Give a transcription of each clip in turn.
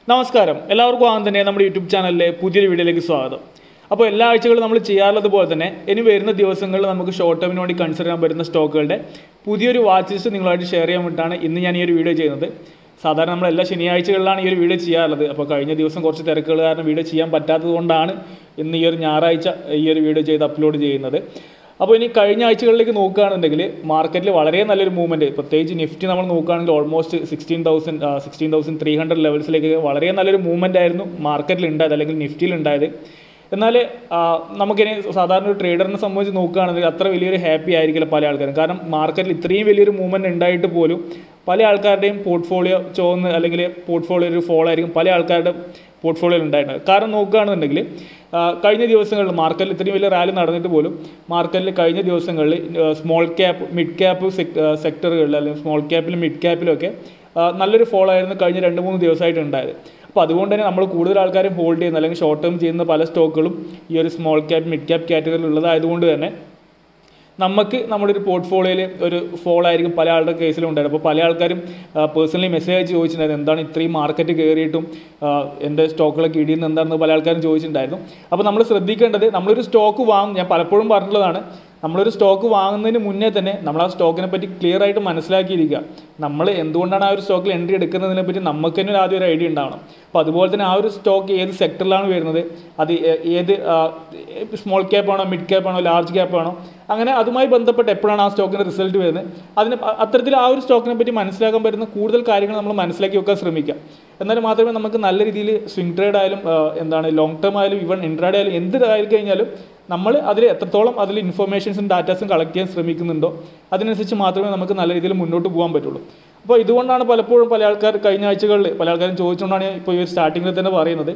നമസ്കാരം എല്ലാവർക്കും ആദ്യം തന്നെ നമ്മുടെ യൂട്യൂബ് ചാനലിലെ പുതിയൊരു വീഡിയോയിലേക്ക് സ്വാഗതം അപ്പോൾ എല്ലാ ആഴ്ചകളും നമ്മൾ ചെയ്യാറുള്ളത് പോലെ തന്നെ ഇനി വരുന്ന ദിവസങ്ങളിൽ നമുക്ക് ഷോർട്ട് ടേമിന് വേണ്ടി കൺസിഡർ ചെയ്യാൻ പറ്റുന്ന സ്റ്റോക്കുകളുടെ പുതിയൊരു വാച്ച് ലിസ്റ്റ് നിങ്ങളുമായിട്ട് ഷെയർ ചെയ്യാൻ വേണ്ടിയിട്ടാണ് ഇന്ന് ഞാൻ ഈ ഒരു വീഡിയോ ചെയ്യുന്നത് സാധാരണ നമ്മൾ എല്ലാ ശനിയാഴ്ചകളിലാണ് ഈ ഒരു വീഡിയോ ചെയ്യാറുള്ളത് അപ്പോൾ കഴിഞ്ഞ ദിവസം കുറച്ച് തിരക്കുകൾ കാരണം വീഡിയോ ചെയ്യാൻ പറ്റാത്തത് കൊണ്ടാണ് ഇന്ന് ഈ ഒരു ഞായറാഴ്ച ഈ ഒരു വീഡിയോ ചെയ്ത് അപ്ലോഡ് ചെയ്യുന്നത് അപ്പോൾ ഇനി കഴിഞ്ഞ ആഴ്ചകളിലേക്ക് നോക്കുകയാണെന്നുണ്ടെങ്കിൽ മാർക്കറ്റിൽ വളരെ നല്ലൊരു മൂവ്മെൻറ്റ് പ്രത്യേകിച്ച് നിഫ്റ്റി നമ്മൾ നോക്കുകയാണെങ്കിൽ almost sixteen thousand sixteen thousand three hundred ലെവൽസിലേക്ക് വളരെ നല്ലൊരു മൂവ്മെൻ്റ് ആയിരുന്നു മാർക്കറ്റിൽ ഉണ്ടായത് അല്ലെങ്കിൽ നിഫ്റ്റിയിൽ ഉണ്ടായത് എന്നാൽ ആ, നമുക്കിനി സാധാരണ ഒരു ട്രേഡറിനെ സംബന്ധിച്ച് നോക്കുകയാണെങ്കിൽ അത്ര വലിയൊരു ഹാപ്പി ആയിരിക്കില്ല പല ആൾക്കാരും കാരണം മാർക്കറ്റിൽ ഇത്രയും വലിയൊരു മൂവ്മെൻറ്റ് ഉണ്ടായിട്ട് പോലും പല ആൾക്കാരുടെയും പോർട്ട്ഫോളിയോ ചോന്ന് അല്ലെങ്കിൽ പോർട്ട്ഫോളിയോ ഒരു ഫോൾ ആയിരിക്കും പല ആൾക്കാരുടെ പോർട്ട്ഫോളിയോയിൽ ഉണ്ടായിട്ടുണ്ട് കാരണം നോക്കുകയാണെന്നുണ്ടെങ്കിൽ ആ, കഴിഞ്ഞ ദിവസങ്ങളിൽ മാർക്കറ്റിൽ ഇത്രയും വലിയ റാലി നടന്നിട്ട് പോലും മാർക്കറ്റിൽ കഴിഞ്ഞ ദിവസങ്ങളിൽ സ്മോൾ ക്യാപ്പ് മിഡ് ക്യാപ്പ് സെക്ടറുകളിൽ അല്ലെങ്കിൽ സ്മോൾ ക്യാപ്പിലും മിഡ് ക്യാപ്പിലൊക്കെ ആ, നല്ലൊരു ഫോൾ ആയിരുന്നു കഴിഞ്ഞ രണ്ട് മൂന്ന് ദിവസമായിട്ട് ഉണ്ടായത് അപ്പോൾ അതുകൊണ്ട് തന്നെ നമ്മൾ കൂടുതൽ ആൾക്കാരും ഹോൾഡ് ചെയ്യുന്ന അല്ലെങ്കിൽ ഷോർട്ട് ടേം ചെയ്യുന്ന പല സ്റ്റോക്കുകളും ഈ ഒരു സ്മോൾ ക്യാപ്പ് മിഡ് ക്യാപ്പ് കാറ്റഗറിയിൽ ഉള്ളതായതുകൊണ്ട് തന്നെ നമുക്ക് നമ്മുടെ ഒരു പോർട്ട്ഫോളിയോയിൽ ഒരു ഫോൾ ആയിരിക്കും പല ആളുടെ കേസിലും ഉണ്ടായത് അപ്പോൾ പല ആൾക്കാരും പേഴ്സണലി മെസ്സേജ് അയച്ച് ചോദിച്ചിട്ടുണ്ടായിരുന്നു എന്താണ് ഇത്രയും മാർക്കറ്റ് കയറിയിട്ടും ആ, എൻ്റെ സ്റ്റോക്കുകളൊക്കെ ഇടിയുന്ന എന്താണെന്ന് പല ആൾക്കാരും ചോദിച്ചിട്ടുണ്ടായിരുന്നു അപ്പോൾ നമ്മൾ ശ്രദ്ധിക്കേണ്ടത് നമ്മളൊരു സ്റ്റോക്ക് വാങ്ങും ഞാൻ പലപ്പോഴും പറഞ്ഞിട്ടുള്ളതാണ് നമ്മളൊരു സ്റ്റോക്ക് വാങ്ങുന്നതിന് മുന്നേ തന്നെ നമ്മൾ ആ സ്റ്റോക്കിനെ പറ്റി ക്ലിയർ ആയിട്ട് മനസ്സിലാക്കിയിരിക്കുക നമ്മൾ എന്തുകൊണ്ടാണ് ആ ഒരു സ്റ്റോക്കിൽ എൻട്രി എടുക്കുന്നതിനെ പറ്റി നമുക്ക് തന്നെ ഒരു ആദ്യം ഒരു ഐഡിയ ഉണ്ടാവണം അപ്പോൾ അതുപോലെ തന്നെ ആ ഒരു സ്റ്റോക്ക് ഏത് സെക്ടറിലാണ് വരുന്നത് അത് ഏ- ഏത് സ്മോൾ ക്യാപ്പ് ആണോ മിഡ് ക്യാപ്പ് ആണോ ലാർജ് ക്യാപ്പ് ആണോ അങ്ങനെ അതുമായി ബന്ധപ്പെട്ട് എപ്പോഴാണ് ആ സ്റ്റോക്കിൻ്റെ റിസൾട്ട് വരുന്നത് അതിന് അ- അത്തരത്തിൽ ആ ഒരു സ്റ്റോക്കിനെ പറ്റി മനസ്സിലാക്കാൻ പറ്റുന്ന കൂടുതൽ കാര്യങ്ങൾ നമ്മൾ മനസ്സിലാക്കി വെക്കാൻ ശ്രമിക്കാം എന്നാൽ മാത്രമേ നമുക്ക് നല്ല രീതിയിൽ സ്വിംഗ് ട്രേഡ് ആയാലും ആ, എന്താണ് ലോങ് ടേം ആയാലും ഇവൺ ഇൻട്രാഡേ ആയാലും എന്ത് ആയി കഴിഞ്ഞാലും നമ്മൾ അതിൽ എത്രത്തോളം അതിൽ ഇൻഫർമേഷൻസും ഡാറ്റാസും കളക്ട് ചെയ്യാൻ ശ്രമിക്കുന്നുണ്ടോ അതിനനുസരിച്ച് മാത്രമേ നമുക്ക് നല്ല രീതിയിൽ മുന്നോട്ട് പോകാൻ പറ്റുള്ളൂ അപ്പോൾ ഇതുകൊണ്ടാണ് പലപ്പോഴും പല ആൾക്കാർ കഴിഞ്ഞ ആഴ്ചകളിൽ പല ആൾക്കാരും ചോദിച്ചുകൊണ്ടാണ് ഞാൻ ഇപ്പോൾ ഈ ഒരു സ്റ്റാർട്ടിങ്ങിൽ തന്നെ പറയുന്നത്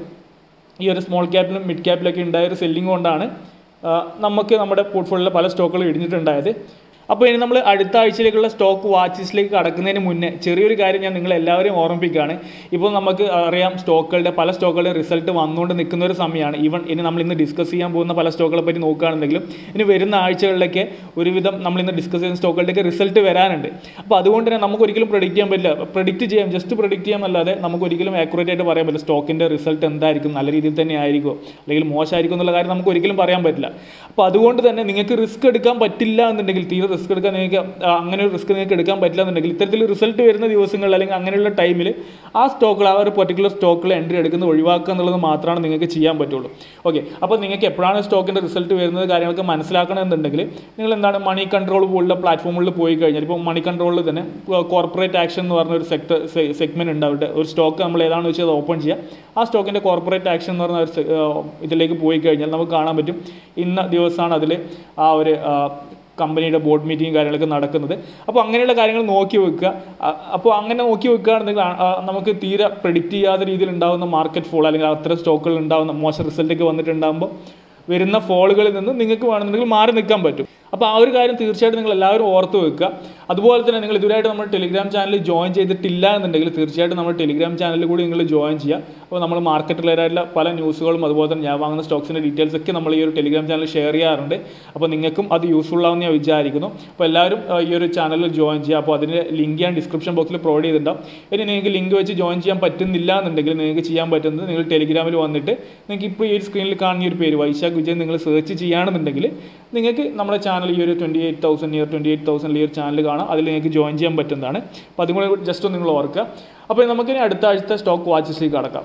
ഈ ഒരു സ്മോൾ ക്യാപ്പിലും മിഡ് ക്യാപ്പിലൊക്കെ ഉണ്ടായ ഒരു സെല്ലിംഗ് കൊണ്ടാണ് ആ, നമുക്ക് നമ്മുടെ പോർട്ട്ഫോളിയോയിലെ പല സ്റ്റോക്കുകൾ ഇടിഞ്ഞിട്ടുണ്ടായത് അപ്പോൾ ഇനി നമ്മൾ അടുത്ത ആഴ്ചയിലേക്കുള്ള സ്റ്റോക്ക് വാച്ചസിലേക്ക് കടക്കുന്നതിന് മുന്നേ ചെറിയൊരു കാര്യം ഞാൻ നിങ്ങൾ എല്ലാവരെയും ഓർമ്മിപ്പിക്കുകയാണ് ഇപ്പോൾ നമുക്ക് അറിയാം സ്റ്റോക്കുകളുടെ പല സ്റ്റോക്കുകളുടെ റിസൾട്ട് വന്നുകൊണ്ട് നിൽക്കുന്ന ഒരു സമയമാണ് ഈവൻ ഇനി നമ്മൾ ഇന്ന് ഡിസ്കസ് ചെയ്യാൻ പോകുന്ന പല സ്റ്റോക്കുകളെ പറ്റി നോക്കുകയാണെങ്കിലും ഇനി വരുന്ന ആഴ്ചകളിലൊക്കെ ഒരുവിധം നമ്മൾ ഇന്ന് ഡിസ്കസ് ചെയ്യുന്ന സ്റ്റോക്കുകളുടെയൊക്കെ റിസൾട്ട് വരാനുണ്ട് അപ്പോൾ അതുകൊണ്ട് തന്നെ നമുക്ക് ഒരിക്കലും പ്രൊഡിക്റ്റ് ചെയ്യാൻ പറ്റില്ല പ്രൊഡിക്റ്റ് ചെയ്യാം ജസ്റ്റ് പ്രൊഡിക്റ്റ് ചെയ്യാമല്ലാതെ നമുക്ക് ഒരിക്കലും ആക്യുറേറ്റ് ആയിട്ട് പറയാൻ പറ്റില്ല സ്റ്റോക്കിൻ്റെ റിസൾട്ട് എന്തായിരിക്കും നല്ല രീതിയിൽ തന്നെ ആയിരിക്കുമോ അല്ലെങ്കിൽ മോശമായിരിക്കും എന്നുള്ള കാര്യം നമുക്ക് ഒരിക്കലും പറയാൻ പറ്റില്ല അപ്പോൾ അതുകൊണ്ട് തന്നെ നിങ്ങൾക്ക് റിസ്ക് എടുക്കാൻ പറ്റില്ല എന്നുണ്ടെങ്കിൽ തീരെ റിസ്ക് എടുക്കാൻ നിങ്ങൾക്ക് ആ, അങ്ങനെ ഒരു റിസ്ക് നിങ്ങൾക്ക് എടുക്കാൻ പറ്റില്ല എന്നുണ്ടെങ്കിൽ ഇത്തരത്തിൽ റിസൾട്ട് വരുന്ന ദിവസങ്ങളിൽ അല്ലെങ്കിൽ അങ്ങനെയുള്ള ടൈമിൽ ആ സ്റ്റോക്കുകൾ ആ ഒരു പെർട്ടിക്കുലർ സ്റ്റോക്കിൽ എൻട്രി എടുക്കുന്നത് ഒഴിവാക്കുക എന്നുള്ളത് മാത്രമാണ് നിങ്ങൾക്ക് ചെയ്യാൻ പറ്റുള്ളൂ ഓക്കെ അപ്പോൾ നിങ്ങൾക്ക് എപ്പോഴാണ് സ്റ്റോക്കിൻ്റെ റിസൾട്ട് വരുന്നത് കാര്യങ്ങളൊക്കെ മനസ്സിലാക്കണമെന്നുണ്ടെങ്കിൽ നിങ്ങൾ എന്താണ് മണി കൺട്രോൾ പോലുള്ള പ്ലാറ്റ്ഫോമുകളിൽ പോയി കഴിഞ്ഞാൽ ഇപ്പോൾ മണി കൺട്രോളിൽ തന്നെ കോർപ്പറേറ്റ് ആക്ഷൻ എന്ന് പറഞ്ഞ ഒരു സെക്ടർ സെഗ്മെൻറ്റ് ഉണ്ട് അവിടെ ഒരു സ്റ്റോക്ക് നമ്മൾ ഏതാണെന്ന് വെച്ചാൽ അത് ഓപ്പൺ ചെയ്യുക ആ സ്റ്റോക്കിൻ്റെ കോർപ്പറേറ്റ് ആക്ഷൻ എന്ന് പറഞ്ഞ ഒരു se- ആ, ഇതിലേക്ക് പോയി കഴിഞ്ഞാൽ നമുക്ക് കാണാൻ പറ്റും ഇന്ന ദിവസമാണ് അതിൽ ആ ഒരു ആ, കമ്പനിയുടെ ബോർഡ് മീറ്റിംഗ് കാര്യങ്ങളൊക്കെ നടക്കുന്നത് അപ്പോൾ അങ്ങനെയുള്ള കാര്യങ്ങൾ നോക്കി വെക്കുക അ- അപ്പോൾ അങ്ങനെ നോക്കി വെക്കുകയാണെന്നുണ്ടെങ്കിൽ ആ- ആ നമുക്ക് തീരെ പ്രെഡിക്റ്റ് ചെയ്യാത്ത രീതിയിൽ ഉണ്ടാകുന്ന മാർക്കറ്റ് ഫോൾ അല്ലെങ്കിൽ അത്തരം സ്റ്റോക്കുകൾ ഉണ്ടാകുന്ന മോശം റിസൾട്ടൊക്കെ വന്നിട്ടുണ്ടാകുമ്പോൾ വരുന്ന ഫോളുകളിൽ നിന്ന് നിങ്ങൾക്ക് വേണമെന്നുണ്ടെങ്കിൽ മാറി നിൽക്കാൻ പറ്റും അപ്പോൾ ആ ഒരു കാര്യം തീർച്ചയായിട്ടും നിങ്ങൾ എല്ലാവരും ഓർത്ത് വെക്കുക അതുപോലെ തന്നെ നിങ്ങൾ ഇതുവരായിട്ട് നമ്മുടെ ടെലിഗ്രാം ചാനൽ ജോയിൻ ചെയ്തിട്ടില്ല എന്നുണ്ടെങ്കിൽ തീർച്ചയായിട്ടും നമ്മുടെ ടെലിഗ്രാം ചാനലിൽ കൂടി നിങ്ങൾ ജോയിൻ ചെയ്യുക അപ്പോൾ നമ്മൾ മാർക്കറ്റ് റിലേറ്റഡായിട്ടുള്ള പല ന്യൂസുകളും അതുപോലെ തന്നെ ഞാൻ വാങ്ങുന്ന സ്റ്റോക്സിൻ്റെ ഡീറ്റെയിൽസ് ഒക്കെ നമ്മൾ ഈ ഒരു ടെലിഗ്രാം ചാനൽ ഷെയർ ചെയ്യാറുണ്ട് അപ്പോൾ നിങ്ങൾക്കും അത് യൂസ്ഫുൾ ആവുമെന്ന് ഞാൻ വിചാരിക്കുന്നു അപ്പോൾ എല്ലാവരും ആ, ഈ ഒരു ചാനലിൽ ജോയിൻ ചെയ്യുക അപ്പോൾ അതിൻ്റെ ലിങ്ക് ഞാൻ ഡിസ്ക്രിപ്ഷൻ ബോക്സിൽ പ്രൊവൈഡ് ചെയ്തിട്ടുണ്ടാവും ഇനി നിങ്ങൾക്ക് ലിങ്ക് വെച്ച് ജോയിൻ ചെയ്യാൻ പറ്റുന്നില്ല എന്നുണ്ടെങ്കിൽ നിങ്ങൾക്ക് ചെയ്യാൻ പറ്റുന്നത് നിങ്ങൾ ടെലിഗ്രാമിൽ വന്നിട്ട് നിങ്ങൾക്ക് ഇപ്പോൾ ഈ ഒരു സ്ക്രീനിൽ കാണുന്ന ഈ ഒരു പേര് വൈശാഖ് വിജയൻ നിങ്ങൾ സെർച്ച് ചെയ്യുകയാണെന്നുണ്ടെങ്കിൽ നിങ്ങൾക്ക് നമ്മുടെ ചാനൽ ഈ ഒരു twenty eight thousand year twenty eight thousand ഈ ഒരു ചാനൽ കാണാം അതിൽ നിങ്ങൾക്ക് ജോയിൻ ചെയ്യാൻ പറ്റുന്നതാണ് അപ്പോൾ അതും കൂടെ ജസ്റ്റ് ഒന്ന് നിങ്ങൾ ഓർക്കുക അപ്പോൾ നമുക്കിനി അടുത്ത ആഴ്ചത്തെ സ്റ്റോക്ക് വാച്ചസിലേക്ക് കടക്കാം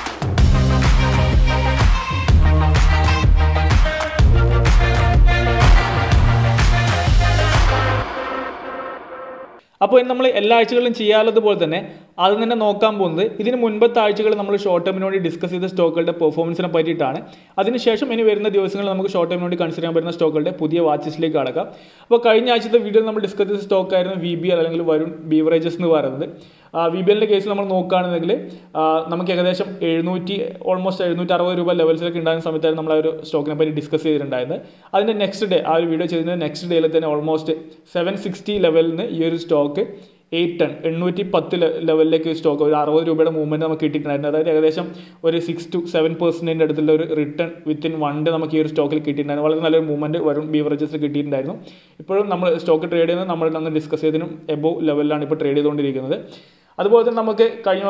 അപ്പോൾ ഇനി നമ്മൾ എല്ലാ ആഴ്ചകളിലും ചെയ്യാറുള്ളതുപോലെ തന്നെ അത് തന്നെ നോക്കാൻ പോകുന്നത് ഇതിന് മുൻപത്തെ ആഴ്ചകൾ നമ്മൾ ഷോർട്ട് ടേമിന് വേണ്ടി ഡിസ്കസ് ചെയ്ത സ്റ്റോക്കുകളുടെ പെർഫോമൻസിനെ പറ്റിയിട്ടാണ് അതിനുശേഷം ഇനി വരുന്ന ദിവസങ്ങളിൽ നമുക്ക് ഷോർട്ട് ടേമിന് വേണ്ടി കൺസിഡർ ചെയ്യാൻ പറ്റുന്ന സ്റ്റോക്കുകളുടെ പുതിയ വാച്ചസിലേക്ക് കടക്കാം അപ്പോൾ കഴിഞ്ഞ ആഴ്ചത്തെ വീഡിയോ നമ്മൾ ഡിസ്കസ് ചെയ്ത സ്റ്റോക്കായിരുന്നു വി ബി എൽ അല്ലെങ്കിൽ വരുൺ ബീവറേജസ് എന്ന് പറയുന്നത് വി ബി എല്ലിൻ്റെ കേസിൽ നമ്മൾ നോക്കുകയാണെന്നുണ്ടെങ്കിൽ ആ, നമുക്ക് ഏകദേശം എഴുന്നൂറ്റി ഓൾമോസ്റ്റ് എഴുന്നൂറ്റി അറുപത് രൂപ ലെവൽസിലൊക്കെ ഉണ്ടായിരുന്ന സമയത്തായിരുന്നു നമ്മൾ ആ ഒരു സ്റ്റോക്കിനെ പറ്റി ഡിസ്കസ് ചെയ്തിട്ടുണ്ടായിരുന്നത് അതിൻ്റെ നെക്സ്റ്റ് ഡേ ആ ഒരു വീഡിയോ ചെയ്തതിൻ്റെ നെക്സ്റ്റ് ഡേയിൽ തന്നെ ഓൾമോസ്റ്റ് സെവൻ സിക്സ്റ്റി ലെവലിൽ നിന്ന് ഈ ഒരു സ്റ്റോക്ക് എയ്റ്റ് ടൺ എണ്ണൂറ്റി പത്ത് ലെവലിലേക്ക് സ്റ്റോക്ക് ഒരു അറുപത് രൂപയുടെ മൂവ്മെൻറ്റ് നമുക്ക് കിട്ടിയിട്ടുണ്ടായിരുന്നു അതായത് ഏകദേശം ഒരു സിക്സ് ടു സെവൻ പെർസെൻറ്റിൻ്റെ അടുത്തുള്ള ഒരു റിട്ടേൺ വിത്തിൻ വൺ ഡേ നമുക്ക് ഈ ഒരു സ്റ്റോക്കിൽ കിട്ടിയിട്ടുണ്ടായിരുന്നു വളരെ നല്ലൊരു മൂവ്മെൻറ്റ് വരും ബീവറേജസിൽ കിട്ടിയിട്ടുണ്ടായിരുന്നു ഇപ്പോഴും നമ്മൾ സ്റ്റോക്ക് ട്രേഡ് ചെയ്യുന്നത് നമ്മൾ അന്ന് ഡിസ്കസ് ചെയ്തതിനും എബോവ് ലെവലിലാണ് ഇപ്പോൾ ട്രേഡ് ചെയ്തുകൊണ്ടിരിക്കുന്നത് അതുപോലെ തന്നെ നമുക്ക് കഴിഞ്ഞ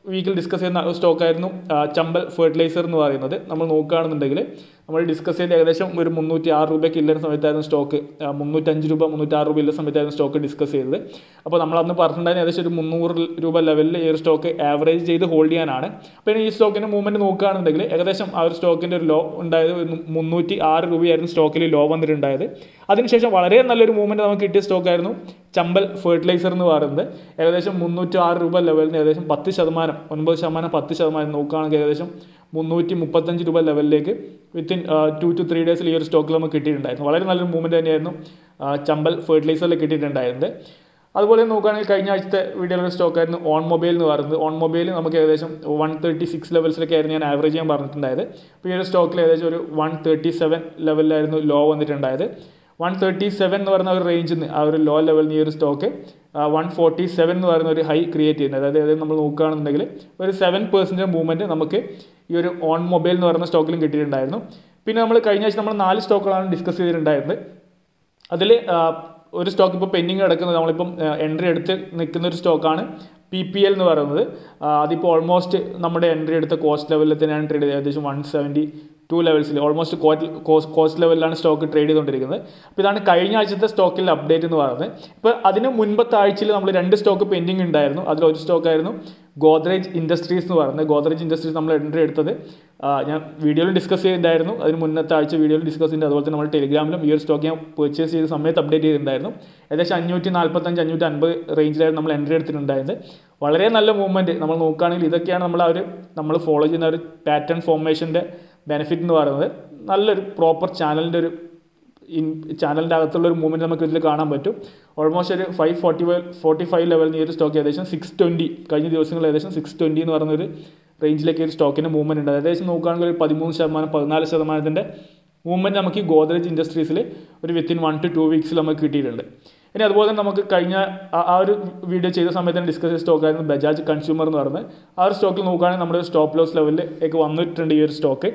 വീക്കിൽ ഡിസ്കസ് ചെയ്യുന്ന സ്റ്റോക്കായിരുന്നു ചമ്പൽ ഫെർട്ടിലൈസർ എന്ന് പറയുന്നത് നമ്മൾ നോക്കുകയാണെന്നുണ്ടെങ്കിൽ നമ്മൾ ഡിസ്കസ് ചെയ്ത് ഏകദേശം ഒരു മുന്നൂറ്റി ആറ് രൂപയ്ക്ക് ഇല്ലുന്ന സമയത്തായിരുന്നു സ്റ്റോക്ക് മുന്നൂറ്റഞ്ച് രൂപ മുന്നൂറ്റാറ് രൂപ ഇല്ല സമയത്തായിരുന്നു സ്റ്റോക്ക് ഡിസ്കസ് ചെയ്തത് അപ്പോൾ നമ്മൾ അന്ന് പറഞ്ഞിട്ടുണ്ടായിരുന്ന ഏകദേശം ഒരു മുന്നൂറ് രൂപ ലെവലിൽ ഈ ഒരു സ്റ്റോക്ക് ആവറേജ് ചെയ്ത് ഹോൾഡ് ചെയ്യാനാണ് അപ്പോൾ ഈ സ്റ്റോക്കിൻ്റെ മൂവ്മെൻറ്റ് നോക്കുകയാണെന്നുണ്ടെങ്കിൽ ഏകദേശം ആ ഒരു സ്റ്റോക്കിൻ്റെ ഒരു ലോ ഉണ്ടായത് മുന്നൂറ്റി ആറ് രൂപയായിരുന്നു സ്റ്റോക്കിൽ ലോ വന്നിട്ടുണ്ടായത് അതിനുശേഷം വളരെ നല്ലൊരു മൂവ്മെൻറ്റ് നമുക്ക് കിട്ടിയ സ്റ്റോക്കായിരുന്നു ചമ്പൽ ഫെർട്ടിലൈസർ എന്ന് പറയുന്നത് ഏകദേശം മുന്നൂറ്റി ആറ് രൂപ ലെവലിൽ നിന്ന് ഏകദേശം പത്ത് ശതമാനം ഒൻപത് ശതമാനം പത്ത് ശതമാനം നോക്കുകയാണെങ്കിൽ ഏകദേശം മുന്നൂറ്റി മുപ്പത്തഞ്ച് രൂപ ലെവലിലേക്ക് വിത്തിൻ ടു ടു ത്രീ ഡേയ്സിൽ ഈ ഒരു സ്റ്റോക്കിൽ നമുക്ക് കിട്ടിയിട്ടുണ്ടായിരുന്നു വളരെ നല്ലൊരു മൂവ്മെൻറ്റ് തന്നെയായിരുന്നു ചമ്പൽ ഫെർട്ടിലൈസറിൽ കിട്ടിയിട്ടുണ്ടായിരുന്നത് അതുപോലെ നോക്കുകയാണെങ്കിൽ കഴിഞ്ഞ ആഴ്ചത്തെ വീഡിയോയിലെ സ്റ്റോക്കായിരുന്നു ഓൺ മൊബൈൽ എന്ന് പറയുന്നത് ഓൺ മൊബൈൽ നമുക്ക് ഏകദേശം വൺ തേർട്ടി സിക്സ് ലെവൽസിലൊക്കെ ആയിരുന്നു ഞാൻ ആവറേജ് ചെയ്യാൻ പറഞ്ഞിട്ടുണ്ടായത് അപ്പോൾ ഈ ഒരു സ്റ്റോക്കിൽ ഏകദേശം ഒരു വൺ തേർട്ടി സെവൻ ലെവലിലായിരുന്നു ലോ വന്നിട്ടുണ്ടായത് വൺ തേർട്ടി സെവൻ എന്ന് പറയുന്ന ഒരു റേഞ്ചിൽ നിന്ന് ആ ഒരു ലോ ലെവലിൽ നിന്ന് ഈ ഒരു സ്റ്റോക്ക് വൺ ഫോർട്ടി സെവൻ എന്ന് പറയുന്ന ഒരു ഹൈ ക്രിയേറ്റ് ചെയ്യുന്നത് അതായത് അതായത് നമ്മൾ നോക്കുകയാണെന്നുണ്ടെങ്കിൽ ഒരു സെവൻ പെർസെൻറ്റേജ് മൂവ്മെൻറ്റ് നമുക്ക് ഈ ഒരു ഓൺ മൊബൈൽ എന്ന് പറയുന്ന സ്റ്റോക്കിലും കിട്ടിയിട്ടുണ്ടായിരുന്നു പിന്നെ നമ്മൾ കഴിഞ്ഞ ആഴ്ച നമ്മൾ നാല് സ്റ്റോക്കുകളാണ് ഡിസ്കസ് ചെയ്തിട്ടുണ്ടായിരുന്നത് അതിൽ ഒരു സ്റ്റോക്ക് ഇപ്പോൾ പെൻഡിങ് കിടക്കുന്നത് നമ്മളിപ്പം എൻട്രി എടുത്ത് നിൽക്കുന്ന ഒരു സ്റ്റോക്കാണ് പി പി എൽ എന്ന് പറയുന്നത് അതിപ്പോൾ ഓൾമോസ്റ്റ് നമ്മുടെ എൻട്രി എടുത്ത കോസ്റ്റ് ലെവലിൽ തന്നെയാണ് ട്രേഡ് ചെയ്തത് ഏകദേശം വൺ സെവൻറ്റി ടു ലെവൽസിൽ ഓൾമോസ്റ്റ് കോസ്റ്റ് ലെവലിലാണ് സ്റ്റോക്ക് ട്രേഡ് ചെയ്തുകൊണ്ടിരിക്കുന്നത് അപ്പോൾ ഇതാണ് കഴിഞ്ഞ ആഴ്ചത്തെ സ്റ്റോക്കിൽ അപ്ഡേറ്റ് എന്ന് പറയുന്നത് ഇപ്പോൾ അതിന് മുൻപത്തെ ആഴ്ചയിൽ നമ്മൾ രണ്ട് സ്റ്റോക്ക് പെൻഡിങ് ഉണ്ടായിരുന്നു അതിൽ ഒരു സ്റ്റോക്കായിരുന്നു ഗോദ്രേജ് ഇൻഡസ്ട്രീസ് എന്ന് പറയുന്നത് ഗോദ്രേജ് ഇൻഡസ്ട്രീസ് നമ്മൾ എൻട്രി എടുത്തത് ഞാൻ വീഡിയോയിൽ ഡിസ്കസ് ചെയ്തിട്ടുണ്ടായിരുന്നു അതിന് മുന്നത്തെ ആഴ്ച വീഡിയോയിൽ ഡിസ്കസ് ചെയ്തിട്ടുണ്ട് അതുപോലെ തന്നെ നമ്മൾ ടെലിഗ്രാമിലും ഈ ഒരു സ്റ്റോക്ക് ഞാൻ പർച്ചേസ് ചെയ്ത സമയത്ത് അപ്ഡേറ്റ് ചെയ്തിട്ടുണ്ടായിരുന്നു ഏകദേശം അഞ്ഞൂറ്റി നാൽപ്പത്തഞ്ച് അഞ്ഞൂറ്റി അൻപത് റേഞ്ചിലായിരുന്നു നമ്മൾ എൻട്രി എടുത്തിട്ടുണ്ടായത് വളരെ നല്ല മൂവ്മെൻറ്റ് നമ്മൾ നോക്കുകയാണെങ്കിൽ ഇതൊക്കെയാണ് നമ്മൾ ആ ഒരു നമ്മൾ ഫോളോ ചെയ്യുന്ന ഒരു പാറ്റേൺ ഫോർമേഷൻ്റെ ബെനിഫിറ്റ് എന്ന് പറയുന്നത് നല്ലൊരു പ്രോപ്പർ ചാനലിൻ്റെ ഒരു ഇൻ ചാനലിൻ്റെ അകത്തുള്ള ഒരു മൂവ്മെൻറ്റ് നമുക്ക് ഇതിൽ കാണാൻ പറ്റും ഓൾമോസ്റ്റ് ഒരു five forty five forty five ലെവലിൽ ഈ ഒരു സ്റ്റോക്ക് ഏകദേശം സിക്സ് ട്വൻറ്റി കഴിഞ്ഞ ദിവസങ്ങളിൽ ഏകദേശം സിക്സ് ട്വൻറ്റി എന്ന് പറയുന്ന ഒരു റേഞ്ചിലേക്ക് ഒരു സ്റ്റോക്കിൻ്റെ മൂവ്മെൻറ്റ് ഉണ്ട് ഏകദേശം നോക്കുകയാണെങ്കിൽ ഒരു പതിമൂന്ന് ശതമാനം പതിനാല് ശതമാനത്തിൻ്റെ മൂവ്മെൻറ്റ് നമുക്ക് ഈ ഗോദ്രേജ് ഇൻഡസ്ട്രീസിൽ ഒരു വിത്തിൻ വൺ ടു ടു വീക്സിൽ നമുക്ക് കിട്ടിയിട്ടുണ്ട് ഇനി അതുപോലെ തന്നെ നമുക്ക് കഴിഞ്ഞ ആ ഒരു വീഡിയോ ചെയ്ത സമയത്ത് തന്നെ ഡിസ്കസ് ചെയ്ത സ്റ്റോക്കായിരുന്നു ബജാജ് കൺസ്യൂമർ എന്ന് പറയുന്നത് ആ ഒരു സ്റ്റോക്കിൽ നോക്കുകയാണെങ്കിൽ നമ്മുടെ സ്റ്റോപ്പ് ലോസ് ലെവലിലേക്ക് വന്നിട്ടുണ്ട് ഈ ഒരു സ്റ്റോക്ക്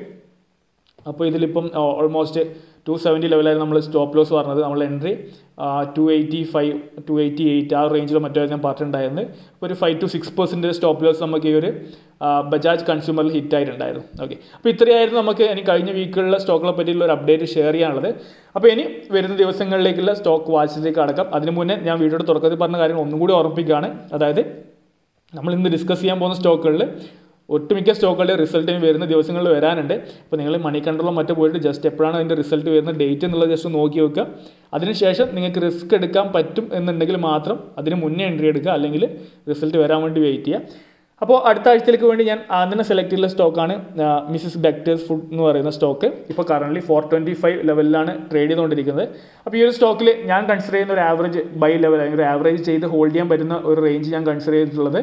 അപ്പോൾ ഇതിലിപ്പം ഓൾമോസ്റ്റ് ടു സെവൻറ്റി ലെവലായിരുന്നു നമ്മൾ സ്റ്റോപ്പ് ലോസ് പറഞ്ഞത് നമ്മൾ entry two eighty five two eighty eight ആ റേഞ്ചിലോ മറ്റോ ഞാൻ പറഞ്ഞിട്ടുണ്ടായിരുന്നു അപ്പോൾ ഒരു five to six percentage stop loss നമുക്ക് ഈ ഒരു ബജാജ് കൺസ്യൂമറിൽ ഹിറ്റ് ആയിട്ടുണ്ടായിരുന്നു ഓക്കെ അപ്പോൾ ഇത്രയായിരുന്നു നമുക്ക് ഇനി കഴിഞ്ഞ വീക്കുകളിലെ സ്റ്റോക്കുകളെ പറ്റിയുള്ള ഒരു അപ്ഡേറ്റ് ഷെയർ ചെയ്യാനുള്ളത് അപ്പോൾ ഇനി വരുന്ന ദിവസങ്ങളിലേക്കുള്ള സ്റ്റോക്ക് വാച്ചിലേക്ക് അടക്കം അതിന് മുന്നേ ഞാൻ വീഡിയോയുടെ തുടക്കത്തിൽ പറഞ്ഞ കാര്യങ്ങൾ ഒന്നും കൂടി ഓർമ്മിപ്പിക്കുകയാണ് അതായത് നമ്മൾ ഇന്ന് ഡിസ്കസ് ചെയ്യാൻ പോകുന്ന സ്റ്റോക്കുകളിൽ ഒട്ടുമിക്ക സ്റ്റോക്കുകളുടെ റിസൾട്ട് ഇനി വരുന്ന ദിവസങ്ങളിൽ വരാനുണ്ട് അപ്പോൾ നിങ്ങൾ മണി കൺട്രോളോ മറ്റോ പോയിട്ട് ജസ്റ്റ് എപ്പോഴാണ് അതിൻ്റെ റിസൾട്ട് വരുന്ന ഡേറ്റ് എന്നുള്ളത് ജസ്റ്റ് നോക്കി വെക്കുക അതിനുശേഷം നിങ്ങൾക്ക് റിസ്ക് എടുക്കാൻ പറ്റും എന്നുണ്ടെങ്കിൽ മാത്രം അതിന് മുന്നേ എൻട്രി എടുക്കുക അല്ലെങ്കിൽ റിസൾട്ട് വരാൻ വേണ്ടി വെയിറ്റ് ചെയ്യുക അപ്പോൾ അടുത്ത ആഴ്ചയിലേക്ക് വേണ്ടി ഞാൻ ആദ്യം സെലക്ട് ചെയ്ത സ്റ്റോക്കാണ് മിസസ് ബെക്ടേഴ്സ് ഫുഡ് എന്ന് പറയുന്ന സ്റ്റോക്ക് ഇപ്പോൾ കറൻ്റ് ഫോർ ട്വൻറ്റി ഫൈവ് ലെവലിലാണ് ട്രേഡ് ചെയ്തുകൊണ്ടിരിക്കുന്നത് അപ്പോൾ ഈ ഒരു സ്റ്റോക്കിൽ ഞാൻ കൺസിഡർ ചെയ്യുന്ന ഒരു ആവറേജ് ബൈ ലെവൽ അല്ലെങ്കിൽ ഒരു ആവറേജ് ചെയ്ത് ഹോൾഡ് ചെയ്യാൻ പറ്റുന്ന ഒരു റേഞ്ച് ഞാൻ കൺസിഡർ ചെയ്തിട്ടുള്ളത്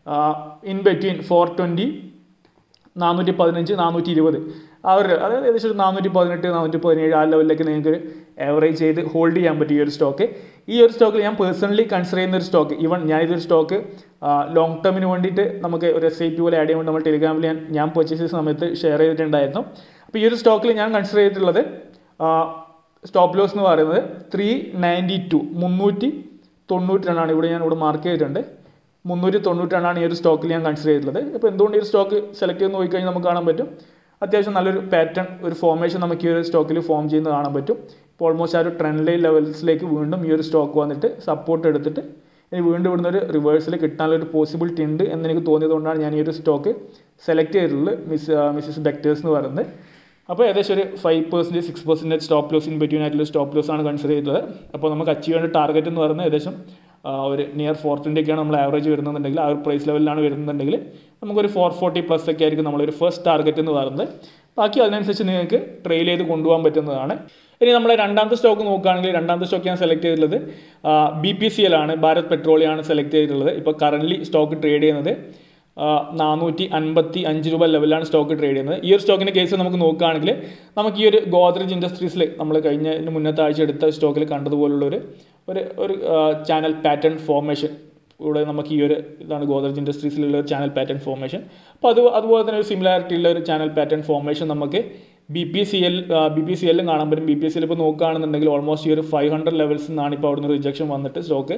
ഇൻ ബിറ്റ്വീൻ ഫോർ ട്വൻറ്റി നാനൂറ്റി പതിനഞ്ച് നാനൂറ്റി ഇരുപത് ആ ഒരു അതായത് ഏകദേശം ഒരു നാനൂറ്റി പതിനെട്ട് നാനൂറ്റി പതിനേഴ് ആ ലെവലിലേക്ക് നിങ്ങൾക്ക് ആവറേജ് ചെയ്ത് ഹോൾഡ് ചെയ്യാൻ പറ്റും ഈ ഒരു സ്റ്റോക്ക് ഈ ഒരു സ്റ്റോക്കിൽ ഞാൻ പേഴ്സണലി കൺസിഡർ ചെയ്യുന്ന ഒരു സ്റ്റോക്ക് ഈവൺ ഞാൻ ഇതൊരു സ്റ്റോക്ക് ലോങ് ടേമിന് വേണ്ടിയിട്ട് നമുക്ക് ഒരു എസ് ഐ പി പോലെ ആഡ് ചെയ്യാൻ വേണ്ടി നമ്മൾ ടെലിഗ്രാമിൽ ഞാൻ ഞാൻ പർച്ചേസ് ചെയ്ത സമയത്ത് ഷെയർ ചെയ്തിട്ടുണ്ടായിരുന്നു അപ്പോൾ ഈ ഒരു സ്റ്റോക്കിൽ ഞാൻ കൺസിഡർ ചെയ്തിട്ടുള്ളത് സ്റ്റോപ്പ് ലോസ് എന്ന് പറയുന്നത് ത്രീ നയൻറ്റി ടു മുന്നൂറ്റി തൊണ്ണൂറ്റി രണ്ടാണ് ഇവിടെ ഞാൻ ഇവിടെ മാർക്ക് ചെയ്തിട്ടുണ്ട് മുന്നൂറ്റി തൊണ്ണൂറ്റാണ് ഈ ഒരു സ്റ്റോക്കിൽ ഞാൻ കൺസിഡർ ചെയ്തിട്ടുള്ളത് ഇപ്പോൾ എന്തുകൊണ്ട് ഈ ഒരു സ്റ്റോക്ക് സെലക്ട് ചെയ്ത് നോക്കിക്കഴിഞ്ഞാൽ നമുക്ക് കാണാൻ പറ്റും അത്യാവശ്യം നല്ലൊരു പാറ്റേൺ ഒരു ഫോർമേഷൻ നമുക്ക് ഈ ഒരു സ്റ്റോക്കിൽ ഫോം ചെയ്യുന്നത് കാണാൻ പറ്റും ഇപ്പോൾ ഓൾമോസ്റ്റ് ആ ഒരു ട്രെൻഡ് ലൈൻ ലെവൽസിലേക്ക് വീണ്ടും ഈ ഒരു സ്റ്റോക്ക് വന്നിട്ട് സപ്പോർട്ട് എടുത്തിട്ട് ഇനി വീണ്ടും ഇവിടുന്ന് ഒരു റിവേഴ്സിൽ കിട്ടാനുള്ള ഒരു പോസിബിലിറ്റി ഉണ്ട് എന്ന് എനിക്ക് തോന്നിയതുകൊണ്ടാണ് ഞാൻ ഈ ഒരു സ്റ്റോക്ക് സെലക്ട് ചെയ്തിട്ടുള്ളത് മിസ് മിസ്സിസ് ബെക്ടേഴ്സ് എന്ന് പറയുന്നത് അപ്പോൾ ഏകദേശം ഒരു five percentage six percentage stop loss in between ആയിട്ടുള്ള സ്റ്റോപ്പ് ലോസ് ആണ് കൺസിഡർ ചെയ്തത് അപ്പോൾ നമുക്ക് അച്ചീവ് ചെയ്യേണ്ട ടാർഗറ്റ് എന്ന് പറയുന്നത് ഏകദേശം ഒരു നിയർ ഫോർട്ടിൻ്റെയൊക്കെയാണ് നമ്മൾ ആവറേജ് വരുന്നുണ്ടെങ്കിൽ ആ ഒരു പ്രൈസ് ലെവലിലാണ് വരുന്നുണ്ടെങ്കിൽ നമുക്കൊരു ഫോർ ഫോർട്ടി പ്ലസ് ഒക്കെ ആയിരിക്കും നമ്മളൊരു ഫസ്റ്റ് ടാർഗറ്റ് എന്ന് പറയുന്നത് ബാക്കി അതിനനുസരിച്ച് നിങ്ങൾക്ക് ട്രെയിൽ ചെയ്ത് കൊണ്ടുപോകാൻ പറ്റുന്നതാണ് ഇനി നമ്മൾ രണ്ടാമത്തെ സ്റ്റോക്ക് നോക്കുകയാണെങ്കിൽ രണ്ടാമത്തെ സ്റ്റോക്ക് ഞാൻ സെലക്ട് ചെയ്തിട്ടുള്ളത് ബി പി സി എൽ ആണ് ഭാരത് പെട്രോളിയാണ് സെലക്ട് ചെയ്തിട്ടുള്ളത് ഇപ്പോൾ കറൻ്റ്ലി സ്റ്റോക്ക് ട്രേഡ് ചെയ്യുന്നത് നാനൂറ്റി അൻപത്തി അഞ്ച് രൂപ ലെവലിലാണ് സ്റ്റോക്ക് ട്രേഡ് ചെയ്യുന്നത് ഈ ഒരു സ്റ്റോക്കിൻ്റെ കേസ് നമുക്ക് നോക്കുകയാണെങ്കിൽ നമുക്ക് ഈ ഒരു ഗോദ്രേജ് ഇൻഡസ്ട്രീസിൽ നമ്മൾ കഴിഞ്ഞ മുന്നത്തെ ആഴ്ച എടുത്ത സ്റ്റോക്കിൽ കണ്ടതുപോലുള്ള ഒരു ഒരു ഒരു ചാനൽ പാറ്റേൺ ഫോർമേഷൻ ഇവിടെ നമുക്ക് ഈ ഒരു ഇതാണ് ഗോദ്രേജ് ഇൻഡസ്ട്രീസിലുള്ള ഒരു ചാനൽ പാറ്റേൺ ഫോർമേഷൻ അപ്പോൾ അത് അതുപോലെ തന്നെ ഒരു സിമിലാരിറ്റി ഉള്ള ഒരു ചാനൽ പാറ്റേൺ ഫോർമേഷൻ നമുക്ക് B P C L B P C എല്ലും കാണാൻ പറ്റും ബി പി സി എൽ ഇപ്പോൾ നോക്കുകയാണെന്നുണ്ടെങ്കിൽ ഓൾമോസ്റ്റ് ഈ ഒരു ഫൈവ് ഹൺഡ്രഡ് ലെവൽസ് നിന്നാണ് ഇപ്പോൾ അവിടുന്ന് റിജക്ഷൻ വന്നിട്ട് സ്റ്റോക്ക്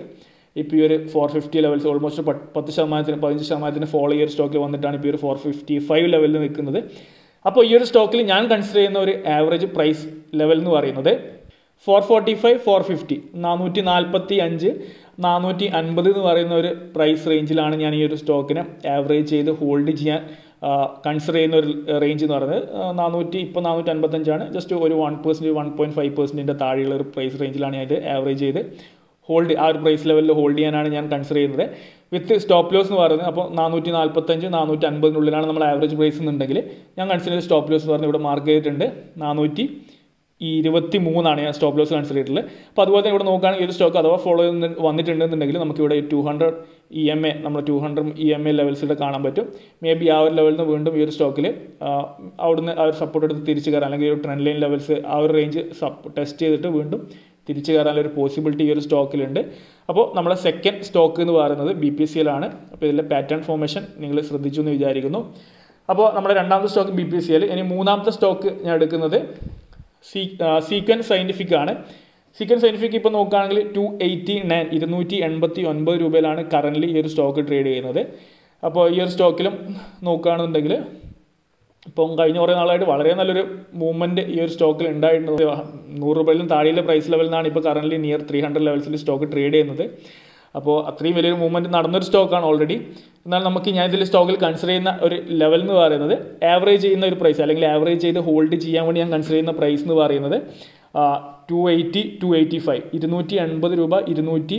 ഇപ്പോൾ ഈ ഒരു ഫോർ ഫിഫ്റ്റി ലെവൽസ് ഓൾമോസ്റ്റ് പത്ത് ശതമാനത്തിന് പതിനഞ്ച് ശതമാനത്തിന് ഫോളോ ഈ ഒരു സ്റ്റോക്കിൽ വന്നിട്ടാണ് ഇപ്പോൾ ഈ ഒരു ഫോർ ഫിഫ്റ്റി ഫൈവ് ലെവലിൽ നിൽക്കുന്നത് അപ്പോൾ ഈ ഒരു സ്റ്റോക്കിൽ ഞാൻ കൺസിഡർ ചെയ്യുന്ന ഒരു ആവറേജ് പ്രൈസ് ലെവൽ എന്ന് പറയുന്നത് four forty five four fifty നാനൂറ്റി നാൽപ്പത്തി അഞ്ച് നാനൂറ്റി അൻപത് എന്ന് പറയുന്ന ഒരു പ്രൈസ് റേഞ്ചിലാണ് ഞാൻ ഈ ഒരു സ്റ്റോക്കിനെ ആവറേജ് ചെയ്ത് ഹോൾഡ് ചെയ്യാൻ കൺസിഡർ ചെയ്യുന്ന ഒരു റേഞ്ച് എന്ന് പറയുന്നത് നാനൂറ്റി ഇപ്പോൾ നാനൂറ്റി അൻപത്തഞ്ചാണ് ജസ്റ്റ് ഒരു one percent one point five പെർസെൻറ്റിൻ്റെ താഴെയുള്ള ഒരു പ്രൈസ് റേഞ്ചിലാണ് ഞാൻ ഇത് ആവറേജ് ചെയ്ത് ഹോൾഡ് ആ ഒരു പ്രൈസ് ലെവലിൽ ഹോൾഡ് ചെയ്യാനാണ് ഞാൻ കൺസിഡർ ചെയ്യുന്നത് വിത്ത് സ്റ്റോപ്പ് ലോസ് എന്ന് പറയുന്നത് അപ്പോൾ നാനൂറ്റി നാൽപ്പത്തഞ്ച് നാനൂറ്റി അൻപതിനുള്ളിലാണ് നമ്മൾ ആവറേജ് പ്രൈസ് എന്നുണ്ടെങ്കിൽ ഞാൻ കൺസിഡർ ചെയ്ത സ്റ്റോപ്പ് ലോസ് എന്ന് പറഞ്ഞ് ഇവിടെ മാർക്ക് ചെയ്തിട്ടുണ്ട് നാനൂറ്റി ഇരുപത്തി മൂന്നാണ് ഞാൻ സ്റ്റോപ്പ് ലോസ് കൺസിഡർ ചെയ്തിട്ടുള്ളത് അപ്പോൾ അതുപോലെ തന്നെ ഇവിടെ നോക്കുകയാണെങ്കിൽ ഒരു സ്റ്റോക്ക് അഥവാ ഫോളോ വന്നിട്ടുണ്ടെന്നുണ്ടെങ്കിൽ നമുക്ക് ഇവിടെ two hundred E M A നമ്മൾ two hundred E M A ലെവൽസിൽ കാണാൻ പറ്റും മേ ബി ആ ഒരു ലെവലിൽ നിന്ന് വീണ്ടും ഈ ഒരു സ്റ്റോക്കിൽ അവിടുന്ന് ആ ഒരു സപ്പോർട്ട് എടുത്ത് തിരിച്ച് കയറാം അല്ലെങ്കിൽ ഒരു ട്രെൻഡ് ലൈൻ ലെവൽസ് ആ ഒരു റേഞ്ച് ടെസ്റ്റ് ചെയ്തിട്ട് വീണ്ടും തിരിച്ചു കയറാനുള്ള ഒരു പോസിബിലിറ്റി ഈ ഒരു സ്റ്റോക്കിലുണ്ട് അപ്പോൾ നമ്മുടെ സെക്കൻഡ് സ്റ്റോക്ക് എന്ന് പറയുന്നത് ബി പി സി എല്ലാണ് അപ്പോൾ ഇതിലെ പാറ്റേൺ ഫോർമേഷൻ നിങ്ങൾ ശ്രദ്ധിച്ചു എന്ന് വിചാരിക്കുന്നു അപ്പോൾ നമ്മുടെ രണ്ടാമത്തെ stock B P C L ഇനി മൂന്നാമത്തെ സ്റ്റോക്ക് ഞാൻ എടുക്കുന്നത് സീ സീക്വൻ സയൻറ്റിഫിക് ആണ് സീക്വൻ സയൻറ്റിഫിക് ഇപ്പോൾ നോക്കുകയാണെങ്കിൽ ടു എയ്റ്റി നയൻ ഇരുന്നൂറ്റി എൺപത്തി ഒൻപത് രൂപയിലാണ് കറൻ്റ് ഈ ഒരു സ്റ്റോക്ക് ട്രേഡ് ചെയ്യുന്നത് അപ്പോൾ ഈ ഒരു സ്റ്റോക്കിലും നോക്കുകയാണെന്നുണ്ടെങ്കിൽ ഇപ്പം കഴിഞ്ഞ കുറേ നാളായിട്ട് വളരെ നല്ലൊരു മൂവ്മെൻറ്റ് ഈ ഒരു സ്റ്റോക്കിൽ ഉണ്ടായിട്ടുണ്ട് നൂറ് രൂപയിലും താഴെയുള്ള പ്രൈസ് ലെവലിൽ നിന്നാണ് ഇപ്പോൾ കറൻ്റ് നിയർ ത്രീ ഹൺഡ്രഡ് ലെവൽസിൽ സ്റ്റോക്ക് ട്രേഡ് ചെയ്യുന്നത് അപ്പോൾ അത്രയും വലിയൊരു മൂവ്മെൻറ്റ് നടന്നൊരു സ്റ്റോക്കാണ് ഓൾറെഡി എന്നാൽ നമുക്ക് ഞാൻ ഇതിൽ സ്റ്റോക്കിൽ കൺസിഡർ ചെയ്യുന്ന ഒരു ലെവൽ എന്ന് പറയുന്നത് ആവറേജ് ചെയ്യുന്ന ഒരു പ്രൈസ് അല്ലെങ്കിൽ ആവറേജ് ചെയ്ത് ഹോൾഡ് ചെയ്യാൻ വേണ്ടി ഞാൻ കൺസിഡർ ചെയ്യുന്ന പ്രൈസ് എന്ന് പറയുന്നത് two eighty two eighty five ഇരുന്നൂറ്റി എൺപത് രൂപ ഇരുന്നൂറ്റി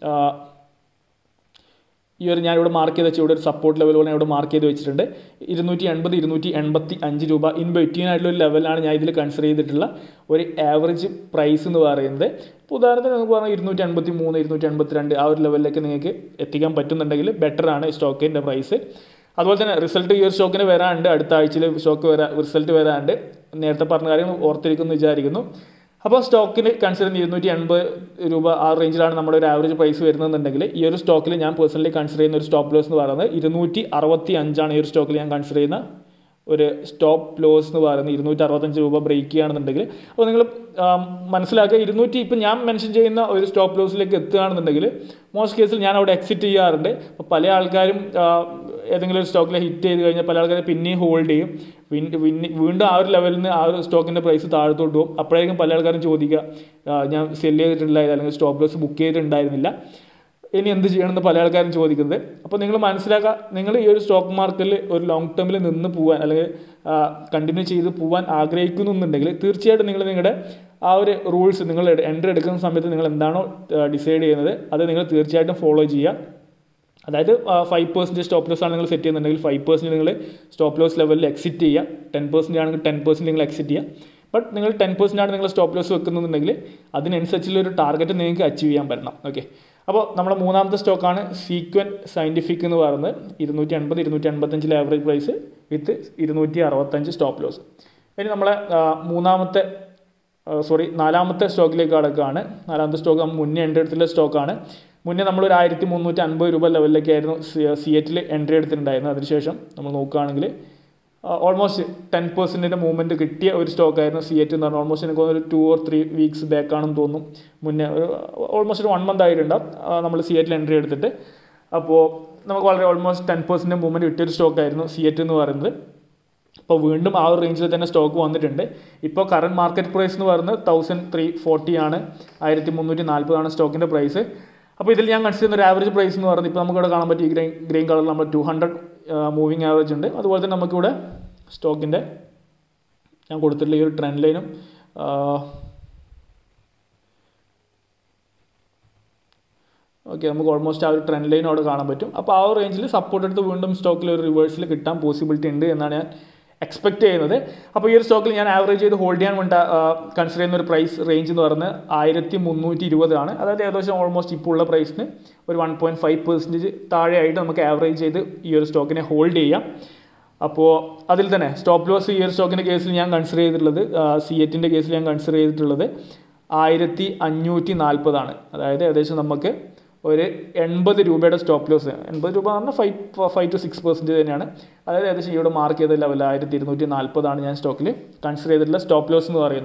ഈ ഒരു ഞാനിവിടെ മാർക്ക് ചെയ്ത് വെച്ച് ഇവിടെ ഒരു സപ്പോർട്ട് ലെവലുകൾ ഞാൻ ഇവിടെ മാർക്ക് ചെയ്ത് വെച്ചിട്ടുണ്ട് ഇരുന്നൂറ്റി എൺപത് ഇരുന്നൂറ്റി എൺപത്തി അഞ്ച് രൂപ ഇൻ ബെറ്റീൻ ആയിട്ടുള്ള ഒരു ലെവലാണ് ഞാൻ ഇതിൽ കൺസിഡർ ചെയ്തിട്ടുള്ള ഒരു ആവറേജ് പ്രൈസ് എന്ന് പറയുന്നത് ഇപ്പോൾ ഉദാഹരണത്തിന് നമുക്ക് പറഞ്ഞാൽ ഇരുന്നൂറ്റി എൺപത്തി മൂന്ന് ഇരുന്നൂറ്റി എൺപത്തി രണ്ട് ആ ഒരു ലെവലിലേക്ക് നിങ്ങൾക്ക് എത്തിക്കാൻ പറ്റുന്നുണ്ടെങ്കിൽ ബെറ്റർ ആണ് സ്റ്റോക്കിൻ്റെ പ്രൈസ് അതുപോലെ തന്നെ റിസൾട്ട് ഈ ഒരു സ്റ്റോക്കിന് വരാനുണ്ട് അടുത്ത ആഴ്ചയിൽ സ്റ്റോക്ക് വരാ റിസൾട്ട് വരാനുണ്ട് നേരത്തെ പറഞ്ഞ കാര്യങ്ങൾ ഓർത്തിരിക്കുന്നു വിചാരിക്കുന്നു അപ്പോൾ സ്റ്റോക്കിന് കൺസിഡർ ചെയ്യുന്ന ഇരുന്നൂറ്റി എൺപത് രൂപ ആ റേഞ്ചിലാണ് നമ്മുടെ ഒരു ആവറേജ് പ്രൈസ് വരുന്നതെന്നുണ്ടെങ്കിൽ ഈ ഒരു സ്റ്റോക്കിൽ ഞാൻ പേഴ്സണലി കൺസിഡർ ചെയ്യുന്ന ഒരു സ്റ്റോപ്പ് ലോസ് എന്ന് പറയുന്നത് ഇരുന്നൂറ്റി അറുപത്തി അഞ്ചാണ് ഈ ഒരു സ്റ്റോക്കിൽ ഞാൻ കൺസിഡർ ചെയ്യുന്ന ഒരു സ്റ്റോപ്പ് ലോസ് എന്ന് പറയുന്നത് ഇരുന്നൂറ്റി അറുപത്തഞ്ച് രൂപ ബ്രേക്ക് ചെയ്യുകയാണെന്നുണ്ടെങ്കിൽ അപ്പോൾ നിങ്ങൾ മനസ്സിലാക്കുക ഇരുന്നൂറ്റി ഇപ്പം ഞാൻ മെൻഷൻ ചെയ്യുന്ന ഒരു സ്റ്റോപ്പ് ലോസിലേക്ക് എത്തുകയാണെന്നുണ്ടെങ്കിൽ മോസ്റ്റ് കേസിൽ ഞാൻ അവിടെ എക്സിറ്റ് ചെയ്യാറുണ്ട് അപ്പോൾ പല ആൾക്കാരും ഏതെങ്കിലും ഒരു സ്റ്റോക്കിൽ ഹിറ്റ് ചെയ്ത് കഴിഞ്ഞാൽ പല ആൾക്കാരും പിന്നെയും ഹോൾഡ് ചെയ്യും വീണ്ടും ആ ഒരു ലെവലിൽ നിന്ന് ആ ഒരു സ്റ്റോക്കിൻ്റെ പ്രൈസ് താഴത്തോട്ട് പോകും അപ്പോഴേക്കും പല ആൾക്കാരും ചോദിക്കുക ഞാൻ സെല് ചെയ്തിട്ടുണ്ടായില്ല അല്ലെങ്കിൽ സ്റ്റോപ്പ് ലോസ് ബുക്ക് ചെയ്തിട്ടുണ്ടായിരുന്നില്ല ഇനി എന്ത് ചെയ്യണമെന്ന് പല ആൾക്കാരും ചോദിക്കുന്നത് അപ്പോൾ നിങ്ങൾ മനസ്സിലാക്കുക നിങ്ങൾ ഈ ഒരു സ്റ്റോക്ക് മാർക്കറ്റിൽ ഒരു ലോങ് ടേമിൽ നിന്ന് പോകാൻ അല്ലെങ്കിൽ കണ്ടിന്യൂ ചെയ്ത് പോകാൻ ആഗ്രഹിക്കുന്നുണ്ടെങ്കിൽ തീർച്ചയായിട്ടും നിങ്ങൾ നിങ്ങളുടെ ആ ഒരു റൂൾസ് നിങ്ങൾ എൻട്രി എടുക്കുന്ന സമയത്ത് നിങ്ങൾ എന്താണോ ഡിസൈഡ് ചെയ്യുന്നത് അത് നിങ്ങൾ തീർച്ചയായിട്ടും ഫോളോ ചെയ്യുക അതായത് ഫൈവ് പെർസെൻറ്റ് സ്റ്റോപ്പ് ലോസ് ആണ് നിങ്ങൾ സെറ്റ് ചെയ്യുന്നുണ്ടെങ്കിൽ ഫൈവ് പെർസെൻറ്റ് നിങ്ങൾ സ്റ്റോപ്പ് ലോസ് ലെവലിൽ എക്സിറ്റ് ചെയ്യുക ടെൻ പെർസെൻറ്റ് ആണെങ്കിൽ ടെൻ പെർസെൻറ്റ് നിങ്ങൾ എക്സിറ്റ് ചെയ്യുക ബട്ട് നിങ്ങൾ ടെൻ പെർസെൻറ്റ് ആണ് നിങ്ങൾ സ്റ്റോപ്പ് ലോസ് വെക്കുന്നുണ്ടെങ്കിൽ അതിനനുസരിച്ചുള്ള ഒരു ടാർഗറ്റ് നിങ്ങൾക്ക് അച്ചീവ് ചെയ്യാൻ പറ്റണം ഓക്കെ അപ്പോൾ നമ്മുടെ മൂന്നാമത്തെ സ്റ്റോക്കാണ് സീക്വൻ സയൻറ്റിഫിക് എന്ന് പറയുന്നത് ഇരുന്നൂറ്റി എൺപത് ഇരുന്നൂറ്റി എൺപത്തഞ്ചിലെ ആവറേജ് പ്രൈസ് വിത്ത് ഇരുന്നൂറ്റി അറുപത്തഞ്ച് സ്റ്റോപ്പ് ലോസ് ഇനി നമ്മളെ മൂന്നാമത്തെ സോറി നാലാമത്തെ സ്റ്റോക്കിലേക്ക് കടക്കുകയാണ് നാലാമത്തെ സ്റ്റോക്ക് നമ്മൾ മുന്നേ എൻട്രി എടുത്തിട്ടുള്ള സ്റ്റോക്കാണ് മുന്നേ നമ്മളൊരു ആയിരത്തി മുന്നൂറ്റി അൻപത് രൂപ ലെവലിലേക്കായിരുന്നു സി എറ്റിൽ എൻട്രി എടുത്തിട്ടുണ്ടായിരുന്നത് അതിനുശേഷം നമ്മൾ നോക്കുകയാണെങ്കിൽ ഓൾമോസ്റ്റ് ടെൻ പെർസെൻറ്റിൻ്റെ മൂവ്മെൻറ്റ് കിട്ടിയ ഒരു സ്റ്റോക്കായിരുന്നു സി എറ്റ് എന്ന് പറഞ്ഞാൽ ഓൾമോസ്റ്റ് എനിക്ക് ഒരു ടു ഓർ ത്രീ വീക്സ് ബാക്കാണെന്ന് തോന്നും മുന്നേ ഒരു ഓൾമോസ്റ്റ് ഒരു വൺ മന്ത് ആയിട്ടുണ്ടാവും നമ്മൾ സി എറ്റിൽ എൻട്രി എടുത്തിട്ട് അപ്പോൾ നമുക്ക് വളരെ ഓൾമോസ്റ്റ് ടെൻ പെർസെൻറ്റ് മൂവ്മെൻറ്റ് കിട്ടിയൊരു സ്റ്റോക്കായിരുന്നു സി എറ്റ് എന്ന് പറയുന്നത് അപ്പോൾ വീണ്ടും ആ ഒരു റേഞ്ചിൽ തന്നെ സ്റ്റോക്ക് വന്നിട്ടുണ്ട് ഇപ്പോൾ കറണ്ട് മാർക്കറ്റ് പ്രൈസ് എന്ന് പറയുന്നത് തൗസൻഡ് ത്രീ ഫോർട്ടി ആണ് ആയിരത്തി മുന്നൂറ്റി നാൽപ്പതാണ് സ്റ്റോക്കിൻ്റെ പ്രൈസ് അപ്പോൾ ഇതിൽ ഞാൻ കൺസിഡർ ചെയ്യുന്ന ഒരു ആവറേജ് പ്രൈസ് എന്ന് പറയുന്നത് ഇപ്പോൾ നമുക്കിവിടെ കാണാൻ പറ്റിയ ഗ്രീൻ ഗ്രീൻ കളറിൽ നമ്മൾ ടു ഹൺഡ്രഡ് മൂവിങ് ആവറേജ് ഉണ്ട് അതുപോലെ തന്നെ നമുക്കിവിടെ സ്റ്റോക്കിൻ്റെ ഞാൻ കൊടുത്തിട്ടുള്ള ഈ ഒരു ട്രെൻഡ് ലൈനും ഓക്കെ നമുക്ക് ഓൾമോസ്റ്റ് ആ ഒരു ട്രെൻഡ് ലൈൻ അവിടെ കാണാൻ പറ്റും അപ്പോൾ ആ ഒരു റേഞ്ചിൽ സപ്പോർട്ട് എടുത്ത് വീണ്ടും സ്റ്റോക്കിൽ ഒരു റിവേഴ്സിൽ കിട്ടാൻ പോസിബിലിറ്റി ഉണ്ട് എന്നാണ് ഞാൻ എക്സ്പെക്ട് ചെയ്യുന്നത് അപ്പോൾ ഈ ഒരു സ്റ്റോക്കിൽ ഞാൻ ആവറേജ് ചെയ്ത് ഹോൾഡ് ചെയ്യാൻ വേണ്ട കൺസിഡർ ചെയ്യുന്ന ഒരു പ്രൈസ് റേഞ്ച് എന്ന് പറയുന്നത് ആയിരത്തി മുന്നൂറ്റി ഇരുപതാണ് അതായത് ഏകദേശം ഓൾമോസ്റ്റ് ഇപ്പോൾ ഉള്ള പ്രൈസിന് ഒരു വൺ പോയിൻറ്റ് ഫൈവ് പെർസെൻറ്റേജ് താഴെയായിട്ട് നമുക്ക് ആവറേജ് ചെയ്ത് ഈ ഒരു സ്റ്റോക്കിനെ ഹോൾഡ് ചെയ്യാം അപ്പോൾ അതിൽ തന്നെ സ്റ്റോപ്പ് ലോസ് ഈ ഒരു സ്റ്റോക്കിൻ്റെ കേസിൽ ഞാൻ കൺസിഡർ ചെയ്തിട്ടുള്ളത് സി എറ്റിൻ്റെ കേസിൽ ഞാൻ കൺസിഡർ ചെയ്തിട്ടുള്ളത് ആയിരത്തി അഞ്ഞൂറ്റി നാൽപ്പതാണ് അതായത് ഏകദേശം നമുക്ക് ഒരു എൺപത് രൂപയുടെ സ്റ്റോപ്പ് ലോസ് എൺപത് രൂപ എന്ന് പറഞ്ഞാൽ five five to six percentage തന്നെയാണ് അതായത് ഏകദേശം ഇവിടെ മാർക്ക് ചെയ്ത ലെവൽ ആയിരത്തി ഇരുന്നൂറ്റി നാൽപ്പതാണ് ഞാൻ സ്റ്റോക്കിൽ കൺസിഡർ ചെയ്തിട്ടുള്ള സ്റ്റോപ്പ് ലോസ് എന്ന് പറയുന്നത്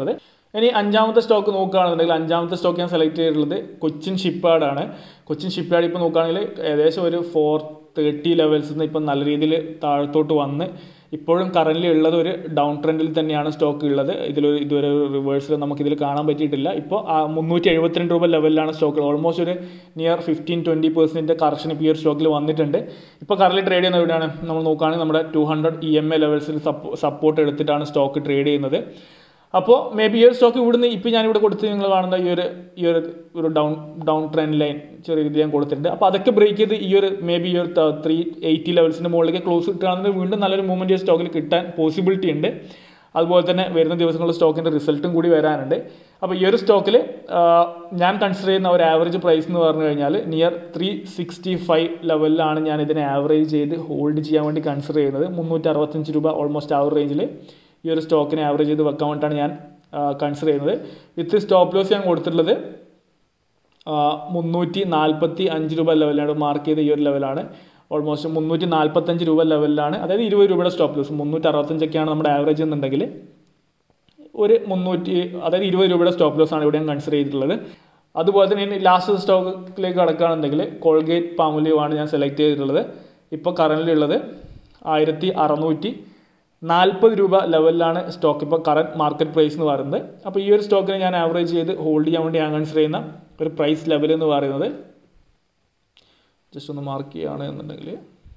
ഇനി അഞ്ചാമത്തെ സ്റ്റോക്ക് നോക്കുകയാണെന്നുണ്ടെങ്കിൽ അഞ്ചാമത്തെ സ്റ്റോക്ക് ഞാൻ സെലക്ട് ചെയ്തിട്ടുള്ളത് കൊച്ചിൻ ഷിപ്പ്യാർഡാണ് കൊച്ചിൻ ഷിപ്പ്യാർഡ് ഇപ്പോൾ നോക്കുകയാണെങ്കിൽ ഏകദേശം ഒരു ഫോർ തേർട്ടി ലെവൽസിൽ നിന്ന് ഇപ്പം നല്ല രീതിയിൽ താഴത്തോട്ട് വന്ന് ഇപ്പോഴും കറൻ്റ് ഉള്ളത് ഒരു ഡൗൺ ട്രെൻഡിൽ തന്നെയാണ് സ്റ്റോക്ക് ഉള്ളത് ഇതിലൊരു ഇതുവരെ ഒരു റിവേഴ്സിൽ നമുക്കിതിൽ കാണാൻ പറ്റിയിട്ടില്ല ഇപ്പോൾ മുന്നൂറ്റി എഴുപത്തിരണ്ട് രൂപ ലെവലിലാണ് സ്റ്റോക്ക് ഓൾമോസ്റ്റ് ഒരു near fifteen twenty percent correction ഇപ്പോൾ ഈ ഒരു സ്റ്റോക്കിൽ വന്നിട്ടുണ്ട് ഇപ്പോൾ കറലി ട്രേഡ് ചെയ്യുന്നത് എവിടെയാണ് നമ്മൾ നോക്കുകയാണെങ്കിൽ നമ്മുടെ two hundred E M A ലെവൽസിൽ സപ്പോർട്ട് എടുത്തിട്ടാണ് സ്റ്റോക്ക് ട്രേഡ് ചെയ്യുന്നത് അപ്പോൾ മേ ബി ഈ ഒരു സ്റ്റോക്ക് ഇവിടുന്ന് ഇപ്പോൾ ഞാനിവിടെ കൊടുത്ത് നിങ്ങൾ കാണുന്ന ഈ ഒരു ഈ ഒരു ഒരു ഡൗൺ ഡൗൺ ട്രെൻഡ് ലൈൻ ചെറിയ രീതിയിൽ ഞാൻ കൊടുത്തിട്ടുണ്ട് അപ്പോൾ അതൊക്കെ ബ്രേക്ക് ചെയ്ത് ഈ ഒരു മേ ബി ഈ ഒരു ത്രീ എയ്റ്റി ലെവൽസിൻ്റെ മുകളിലേക്ക് ക്ലോസ് കിട്ടുകയാണെങ്കിൽ വീണ്ടും നല്ലൊരു മൂവ്മെൻറ്റ് ഈ സ്റ്റോക്കിൽ കിട്ടാൻ പോസിബിലിറ്റി ഉണ്ട് അതുപോലെ തന്നെ വരുന്ന ദിവസങ്ങളിൽ സ്റ്റോക്കിൻ്റെ റിസൾട്ടും കൂടി വരാനുണ്ട് അപ്പോൾ ഈ ഒരു സ്റ്റോക്കിൽ ഞാൻ കൺസിഡർ ചെയ്യുന്ന ഒരു ആവറേജ് പ്രൈസ് എന്ന് പറഞ്ഞു കഴിഞ്ഞാൽ നിയർ ത്രീ സിക്സ്റ്റി ഫൈവ് ലെവലിലാണ് ഞാൻ ഇതിനെ ആവറേജ് ചെയ്ത് ഹോൾഡ് ചെയ്യാൻ വേണ്ടി കൺസിഡർ ചെയ്യുന്നത് മുന്നൂറ്റി അറുപത്തഞ്ച് രൂപ ഓൾമോസ്റ്റ് ആ ഒരു റേഞ്ചിൽ ഈ ഒരു സ്റ്റോക്കിനെ ആവറേജ് ചെയ്ത് വെക്കാൻ വേണ്ടിയിട്ടാണ് ഞാൻ കൺസിഡർ ചെയ്യുന്നത് വിത്ത് സ്റ്റോപ്പ് ലോസ് ഞാൻ കൊടുത്തിട്ടുള്ളത് മുന്നൂറ്റി നാൽപ്പത്തി അഞ്ച് രൂപ ലെവലാണ് മാർക്ക് ചെയ്ത ഈ ഒരു ലെവലാണ് ഓൾമോസ്റ്റ് മുന്നൂറ്റി നാൽപ്പത്തഞ്ച് രൂപ ലെവലിലാണ് അതായത് ഇരുപത് രൂപയുടെ സ്റ്റോപ്പ് ലോസ് മുന്നൂറ്റി അറുപത്തഞ്ചൊക്കെയാണ് നമ്മുടെ ആവറേജ് എന്നുണ്ടെങ്കിൽ ഒരു മുന്നൂറ്റി അതായത് ഇരുപത് രൂപയുടെ സ്റ്റോപ്പ് ലോസ് ആണ് ഇവിടെ ഞാൻ കൺസിഡർ ചെയ്തിട്ടുള്ളത് അതുപോലെ തന്നെ ഇനി ലാസ്റ്റ് സ്റ്റോക്കിലേക്ക് കടക്കുകയാണെന്നുണ്ടെങ്കിൽ കോൾഗേറ്റ് പാമുലിയോ ആണ് ഞാൻ സെലക്ട് ചെയ്തിട്ടുള്ളത് ഇപ്പോൾ കറൻ്റ് ഉള്ളത് ആയിരത്തി അറുന്നൂറ്റി നാൽപ്പത് രൂപ ലെവലിലാണ് സ്റ്റോക്ക് ഇപ്പോൾ കറണ്ട് മാർക്കറ്റ് പ്രൈസ് എന്ന് പറയുന്നത് അപ്പോൾ ഈ ഒരു സ്റ്റോക്കിനെ ഞാൻ ആവറേജ് ചെയ്ത് ഹോൾഡ് ചെയ്യാൻ വേണ്ടി ഞാൻ കൺസിഡർ ചെയ്യുന്ന ഒരു പ്രൈസ് ലെവൽ എന്ന് പറയുന്നത് ജസ്റ്റ് ഒന്ന് മാർക്ക് ചെയ്യുകയാണ് എന്നുണ്ടെങ്കിൽ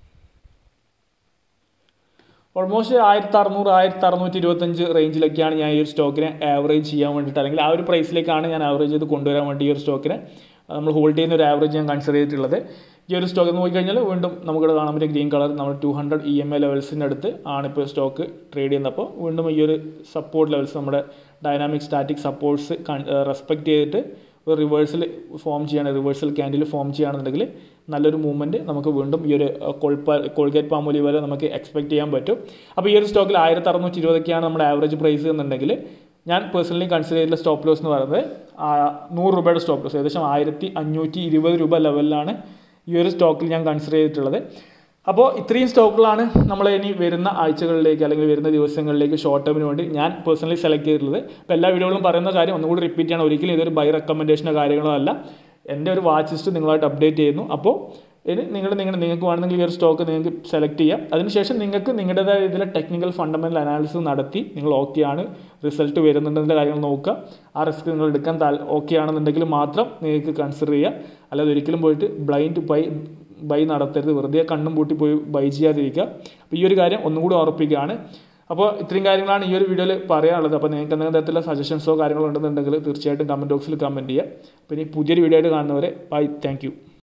ഓൾമോസ്റ്റ് ആയിരത്തി അറുന്നൂറ് ആയിരത്തി അറുന്നൂറ്റി ഇരുപത്തഞ്ച് റേഞ്ചിലൊക്കെയാണ് ഞാൻ ഈ ഒരു സ്റ്റോക്കിനെ ആവറേജ് ചെയ്യാൻ വേണ്ടിയിട്ട് അല്ലെങ്കിൽ ആ ഒരു പ്രൈസിലേക്കാണ് ഞാൻ ആവറേജ് ചെയ്ത് കൊണ്ടുവരാൻ വേണ്ടി ഈ ഒരു സ്റ്റോക്കിനെ നമ്മൾ ഹോൾഡ് ചെയ്യുന്ന ഒരു ആവറേജ് ഞാൻ കൺസിഡർ ചെയ്തിട്ടുള്ളത് ഈ ഒരു സ്റ്റോക്ക് നോക്കിക്കഴിഞ്ഞാൽ വീണ്ടും നമുക്കിവിടെ കാണാൻ പറ്റിയ ഗ്രീൻ കളർ നമ്മൾ two hundred E M A ലെവൽസിൻ്റെ അടുത്ത് ആണ് ഇപ്പോൾ സ്റ്റോക്ക് ട്രേഡ് ചെയ്യുന്നപ്പോൾ വീണ്ടും ഈ ഒരു സപ്പോർട്ട് ലെവൽസ് നമ്മുടെ ഡൈനാമിക് സ്റ്റാറ്റിക് സപ്പോർട്ട്സ് റെസ്പെക്ട് ചെയ്തിട്ട് ഒരു റിവേഴ്സൽ ഫോം ചെയ്യാണ് റിവേഴ്സൽ ക്യാൻഡിൽ ഫോം ചെയ്യുകയാണെന്നുണ്ടെങ്കിൽ നല്ലൊരു മൂവ്മെൻറ്റ് നമുക്ക് വീണ്ടും ഈ ഒരു കൊൾപ്പ കോൾഗേറ്റ് പാമൂലി വരെ നമുക്ക് എക്സ്പെക്ട് ചെയ്യാൻ പറ്റും അപ്പോൾ ഈ ഒരു സ്റ്റോക്കിൽ ആയിരത്തി അറുന്നൂറ്റി ഇരുപതൊക്കെയാണ് നമ്മുടെ ആവറേജ് പ്രൈസ് എന്നുണ്ടെങ്കിൽ ഞാൻ പേഴ്സണലി കൺസിഡർ ചെയ്തിട്ടുള്ള സ്റ്റോപ്പ് ലോസ് എന്ന് പറയുന്നത് നൂറ് രൂപയുടെ സ്റ്റോപ്പ് ലോസ് ഏകദേശം ആയിരത്തി അഞ്ഞൂറ്റി ഇരുപത് രൂപ ലെവലിലാണ് ഈ ഒരു സ്റ്റോക്കിൽ ഞാൻ കൺസിഡർ ചെയ്തിട്ടുള്ളത് അപ്പോൾ ഇത്രയും സ്റ്റോക്കുകളാണ് നമ്മൾ ഇനി വരുന്ന ആഴ്ചകളിലേക്ക് അല്ലെങ്കിൽ വരുന്ന ദിവസങ്ങളിലേക്ക് ഷോർട്ട് ടേമിന് വേണ്ടി ഞാൻ പേഴ്സണലി സെലക്ട് ചെയ്തിട്ടുള്ളത് അപ്പോൾ എല്ലാ വീഡിയോകളും പറയുന്ന കാര്യം ഒന്നുകൂടി റിപ്പീറ്റ് ചെയ്യണം ഒരിക്കലും ഇതൊരു ബൈ റെക്കമെൻഡേഷനോ കാര്യങ്ങളോ അല്ല എൻ്റെ ഒരു വാച്ച് ലിസ്റ്റ് നിങ്ങളായിട്ട് അപ്ഡേറ്റ് ചെയ്യുന്നു അപ്പോൾ ഇനി നിങ്ങൾ നിങ്ങൾ നിങ്ങൾക്ക് വേണമെങ്കിൽ ഈ ഒരു സ്റ്റോക്ക് നിങ്ങൾക്ക് സെലക്ട് ചെയ്യാം അതിനുശേഷം നിങ്ങൾക്ക് നിങ്ങളുടേതായ രീതിയിലെ ടെക്നിക്കൽ ഫണ്ടമെൻ്റൽ അനാലിസിസ് നടത്തി നിങ്ങൾ ഓക്കെ ആണ് റിസൾട്ട് വരുന്നുണ്ടെന്ന കാര്യങ്ങൾ നോക്കുക ആ റിസ്ക് നിങ്ങൾ എടുക്കാൻ താൽ ഓക്കെ ആണെന്നുണ്ടെങ്കിൽ മാത്രം നിങ്ങൾക്ക് കൺസിഡർ ചെയ്യുക അല്ലാതെ ഒരിക്കലും പോയിട്ട് ബ്ലൈൻഡ് ബൈ ബൈ നടത്തരുത് വെറുതെ കണ്ണും പൂട്ടി പോയി ബൈ ചെയ്യാതിരിക്കുക അപ്പോൾ ഈ ഒരു കാര്യം ഒന്നും കൂടി ഓർപ്പിക്കുകയാണ് അപ്പോൾ ഇത്രയും കാര്യങ്ങളാണ് ഈ ഒരു വീഡിയോയിൽ പറയാനുള്ളത് അപ്പോൾ നിങ്ങൾക്ക് എന്തെങ്കിലും തരത്തിലുള്ള സജഷൻസോ കാര്യങ്ങളോ ഉണ്ടെന്നുണ്ടെങ്കിൽ തീർച്ചയായിട്ടും കമൻറ്റ് ബോക്സിൽ കമൻറ്റ് ചെയ്യുക പിന്നെ പുതിയൊരു വീഡിയോ ആയിട്ട് കാണുന്നവരെ ബൈ താങ്ക്